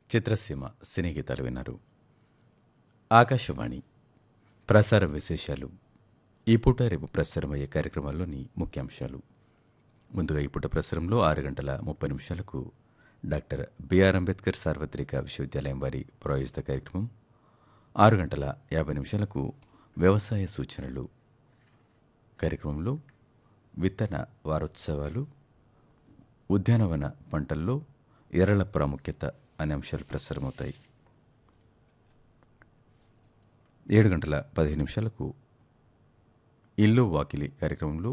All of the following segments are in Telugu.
చిత్రసీమ సినీ గీతాలు విన్నారు ఆకాశవాణి ప్రసార విశేషాలు ఈ పూట రేపు ప్రసారమయ్యే కార్యక్రమాల్లోని ముఖ్యాంశాలు ముందుగా ఈ పూట ప్రసారంలో ఆరు గంటల ముప్పై నిమిషాలకు డాక్టర్ బిఆర్ అంబేద్కర్ సార్వత్రిక విశ్వవిద్యాలయం వారి ప్రాయోజిత కార్యక్రమం ఆరు గంటల యాభై నిమిషాలకు వ్యవసాయ సూచనలు కార్యక్రమంలో విత్తన వారోత్సవాలు ఉద్యానవన పంటల్లో ఎర్రల ప్రాముఖ్యత అనే అంశాలు ప్రసారమవుతాయి ఏడు గంటల పదిహేను నిమిషాలకు ఇల్లు వాకిలి కార్యక్రమంలో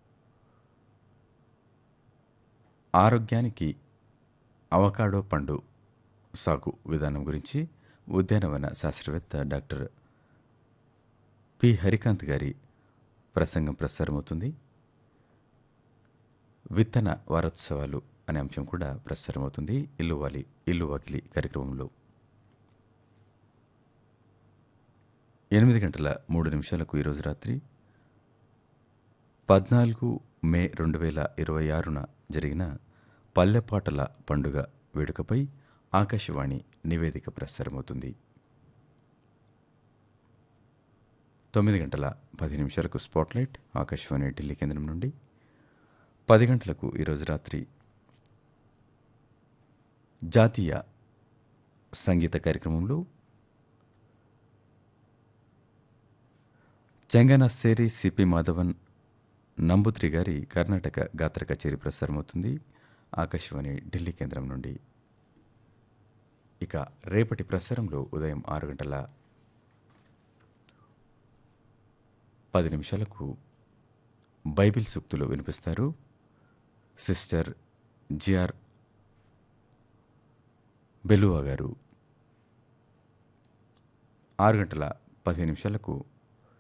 ఆరోగ్యానికి అవకాడో పండు సాగు విధానం గురించి ఉద్యానవన శాస్త్రవేత్త డాక్టర్ పి హరికాంత్ గారి ప్రసంగం ప్రసారమవుతుంది విత్తన వారోత్సవాలు అనే అంశం కూడా ప్రసారమవుతుంది ఇల్లు వాలి ఇల్లు వాకిలి కార్యక్రమంలో ఎనిమిది గంటల మూడు నిమిషాలకు ఈరోజు రాత్రి పద్నాలుగు మే రెండు వేల ఇరవై ఆరున జరిగిన పల్లెపాటల పండుగ వేడుకపై ఆకాశవాణి నివేదిక ప్రసారమవుతుంది తొమ్మిది గంటల పది నిమిషాలకు స్పాట్లైట్ ఆకాశవాణి ఢిల్లీ కేంద్రం నుండి పది గంటలకు ఈరోజు రాత్రి జాతీయ సంగీత కార్యక్రమంలో చెంగన సేరి సిపి మాధవన్ నంబుత్రి గారి కర్ణాటక గాత్ర కచేరీ ప్రసారమవుతుంది ఆకాశవాణి ఢిల్లీ కేంద్రం నుండి ఇక రేపటి ప్రసారంలో ఉదయం ఆరు గంటల పది నిమిషాలకు బైబిల్ సూక్తులు వినిపిస్తారు సిస్టర్ జిఆర్ బెలువా గారు ఆరు గంటల పదిహేను నిమిషాలకు